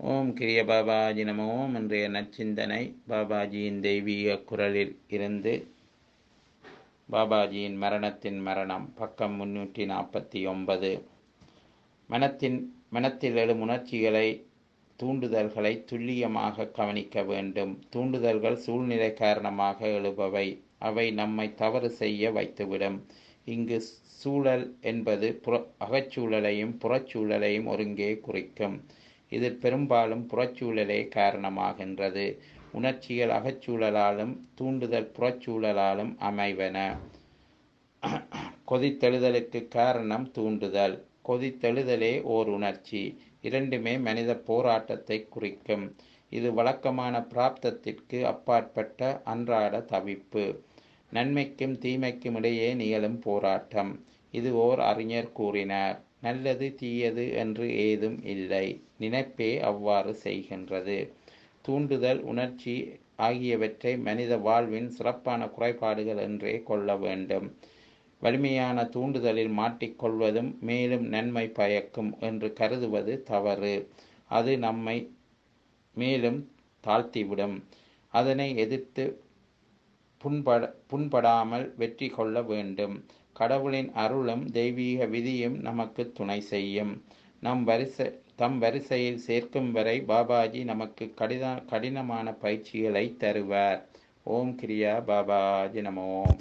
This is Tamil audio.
ஓம் கிரிய பாபாஜி நம ஓம் இன்றைய நச்சிந்தனை பாபாஜியின் தெய்வீக குரலில் இருந்து பாபாஜியின் மரணத்தின் மரணம் பக்கம் முன்னூற்றி நாற்பத்தி ஒன்பது மனத்தின் மனத்தில் எழும் உணர்ச்சிகளை தூண்டுதல்களை துல்லியமாக கவனிக்க வேண்டும் தூண்டுதல்கள் சூழ்நிலை காரணமாக எழுபவை அவை நம்மை தவறு செய்ய வைத்துவிடும் இங்கு சூழல் என்பது புற அகச்சூழலையும் புறச்சூழலையும் ஒருங்கே குறிக்கும் இதில் பெரும்பாலும் புறச்சூழலே காரணமாகின்றது உணர்ச்சிகள் அகச்சூழலாலும் தூண்டுதல் புறச்சூழலாலும் அமைவன கொதித்தெழுதலுக்கு காரணம் தூண்டுதல் கொதித்தெழுதலே ஓர் உணர்ச்சி இரண்டுமே மனித போராட்டத்தை குறிக்கும் இது வழக்கமான பிராப்தத்திற்கு அப்பாற்பட்ட அன்றாட தவிப்பு நன்மைக்கும் தீமைக்கும் இடையே நிகழும் போராட்டம் இது ஓர் அறிஞர் கூறினார் நல்லது தீயது என்று ஏதும் இல்லை நினைப்பே அவ்வாறு செய்கின்றது தூண்டுதல் உணர்ச்சி ஆகியவற்றை மனித வாழ்வின் சிறப்பான குறைபாடுகள் என்றே கொள்ள வேண்டும் வலிமையான தூண்டுதலில் மாட்டிக்கொள்வதும் மேலும் நன்மை பயக்கும் என்று கருதுவது தவறு அது நம்மை மேலும் தாழ்த்திவிடும் அதனை எதிர்த்து புண்பட புண்படாமல் வெற்றி கொள்ள வேண்டும் கடவுளின் அருளும் தெய்வீக விதியும் நமக்கு துணை செய்யும் நம் வரிசை தம் வரிசையில் சேர்க்கும் வரை பாபாஜி நமக்கு கடித கடினமான பயிற்சிகளை தருவார் ஓம் கிரியா பாபாஜி நமோ